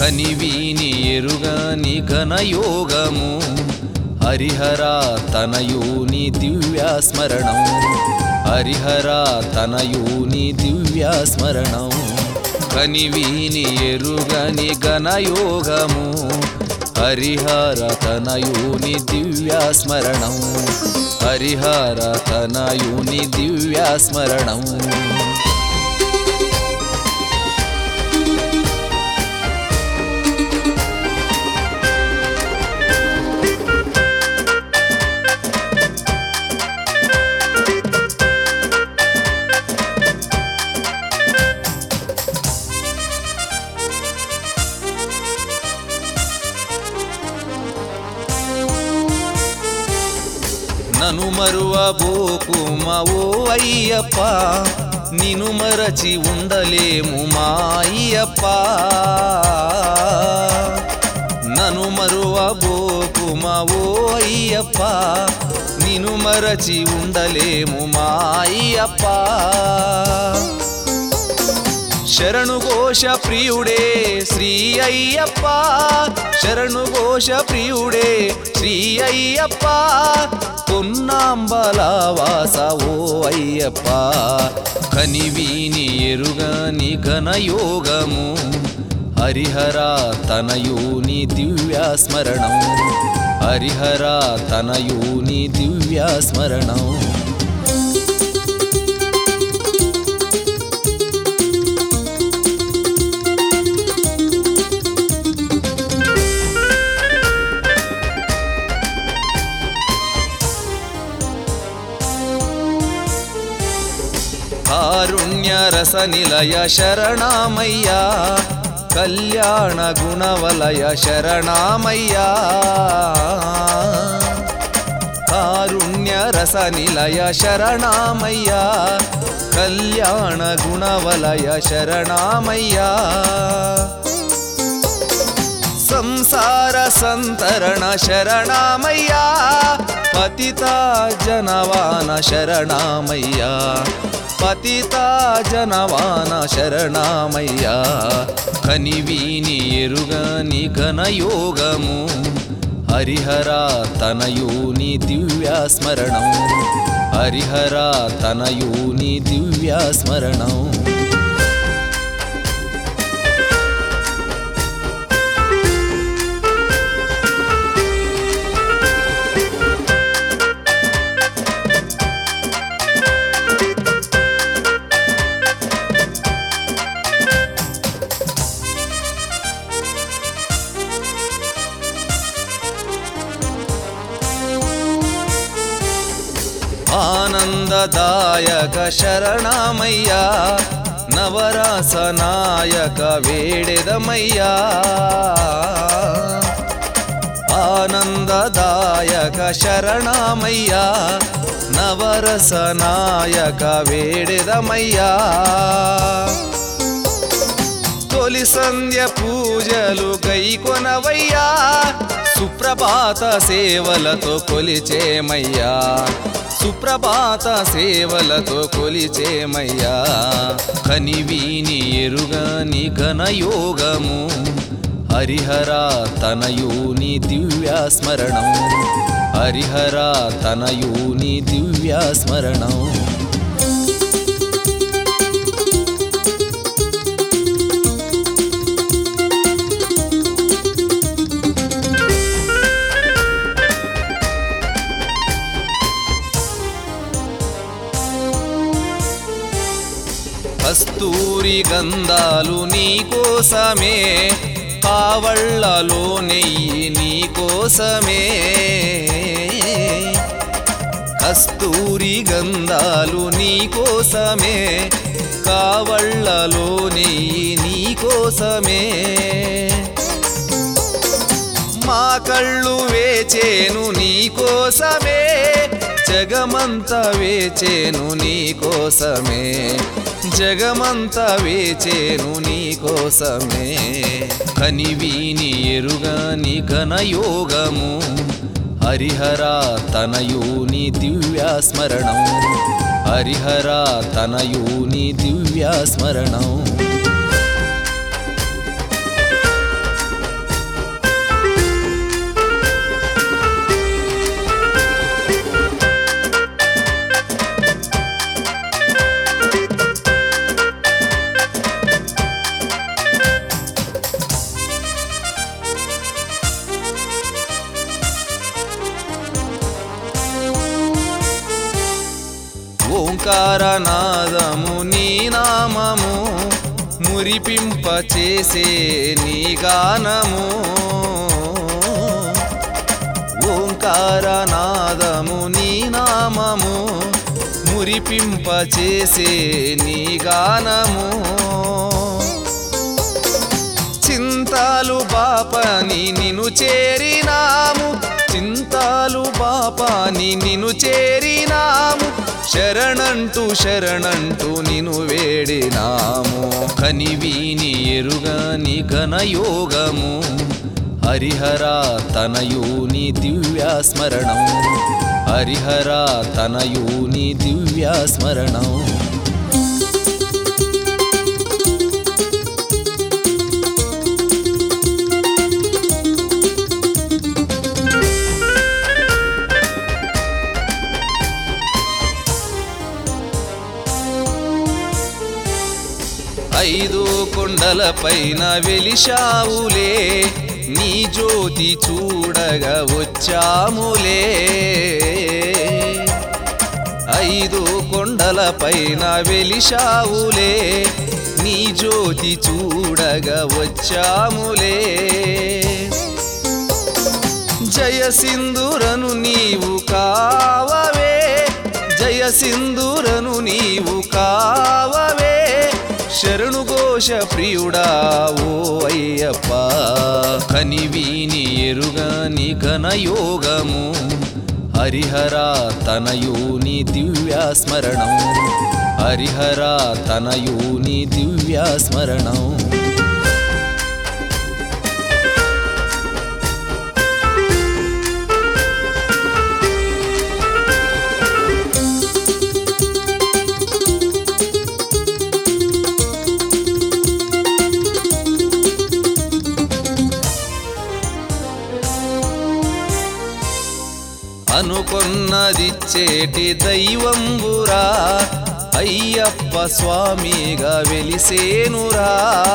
కనివీని ఎరుగని ఘనయోగము హరిహర తనయూని దివ్యాస్మరణం హరిహర తనయూని దివ్యాస్మరణం కనివీని ఎరుగని ఘనయోగము హరిహర తనయూని దివ్యాస్మరణం హరిహర తనయూని దివ్యాస్మరణం నను మరువబోకుమ ఓ అయ్యప్ప నిను మరచి ఉండలేము మా అయ్యప్ప నను మరువబోకుమ ఓ అయ్యప్ప నిను మరచి ఉండలేము మా అయ్యప్ప శరణు ఘోష ప్రియుడే శ్రీ అయ్యప్ప శరణు ఘోష ప్రియుడే శ్రీ అయ్యప్ప పొన్నాంబల వాస ఓ అయ్యప్ప కనివీని ఎరుగని ఘనయోగము హరిహర తనయూని దివ్యాస్మరణం హరిహర తనయూని దివ్యాస్మరణం కారుణ్య రస నిలయ శరణమయ్యా కళ్యాణ గుణవలయ శరణమయ్యా కారుణ్య రస నిలయ శరణమయ్యా కళ్యాణ గుణవలయ శరణమయ్యా సంసార సంతరణ శరణమయ్యా పతిత జనవాన శరణమయ్యా పతిత జనవాన శరణమయ్యా కనివీని ఎరుగని ఘనయోగము హరిహర తనయూని దివ్యాస్మరణం హరిహర తనయూని దివ్యాస్మరణం ఆనందదాయక శరణమయ్యా నవరాసనాయక వేడెదమయ్యా ఆనందదాయక శరణమయ్యా నవరసనాయక వేడెదమయ్యా తొలి సంధ్య పూజలు గైకొనవయ్యా సుప్రభాత సేవలతో కొలిచేమయ్యా సుప్రభాత సేవలతో కొలిచేమయ్యా కనివీని ఎరుగని ఘనయోగము హరిహర తనయూని దివ్యాస్మరణం హరిహర తనయూని దివ్యాస్మరణం కస్తూరి గంధాలు నీకోసమే కావళ్ళలో నెయ్యి నీకోసమే కస్తూరి గంధాలు నీకోసమే కావళ్ళలో నెయ్యి నీకోసమే మా కళ్ళు వేచేను నీకోసమే జగమంత వేచేను నీకోసమే జగమంత వేచేను నీకోసమే కనివీని ఎరుగని ఘనయోగము హరిహర తనయూని దివ్యాస్మరణం హరిహర తనయూని దివ్యాస్మరణం ఓంకారనాదము నీ నామము మురిపింప చేసే నీ గానము ఓంకారనాదము నీ నామము మురిపింప చేసే నీ గానము చింతాలు బాపని నిన్ను చేరినాము చింతాలు బాపాని నిన్ను చేరినాము శరణంటూ శరణంటూ నిన్ను వేడినాము కనివీని ఎరుగని ఘనయోగము హరిహర తనయూని దివ్య స్మరణం హరిహర తనయూని దివ్య స్మరణం ఐదు కొండలపైన వెలిశావులే నీ జ్యోతి చూడగా వచ్చాములే ఐదు కొండలపైన వెలిశావులే నీ జ్యోతి చూడగా వచ్చాములే జయ సింధురను నీవు కావవే జయ సింధురను నీవు కావవే శరణు ఘోష ప్రియుడా ఓ అయ్యప్ప కనివీని ఎరుగని ఘనయోగము హరిహర తనయూని దివ్య స్మరణం హరిహర తనయూని దివ్య స్మరణం అనుకొన్నదిచ్చేటి దైవంబురా అయ్యప్ప స్వామిగా వెలిసేనురా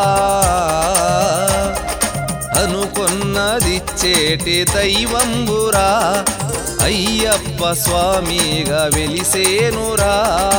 అనుకొన్నదిచ్చేటి దైవంబురా అయ్యప్ప స్వామిగా వెలిసేనురా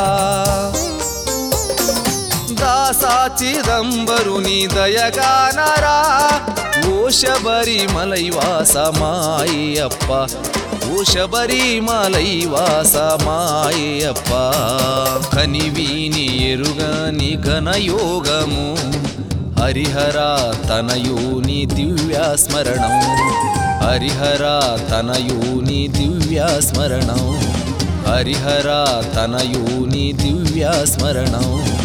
దాసా చిదంబరుని దయగానరా ఓ శబరిమలై వాసమాయప్ప ఓ శబరిమలై వాసమాయప్ప కనివీని ఎరుగని ఘనయోగము హరిహర తనయూని దివ్య స్మరణం హరిహర తనయూని దివ్య స్మరణం హరిహర తనయూని దివ్య స్మరణం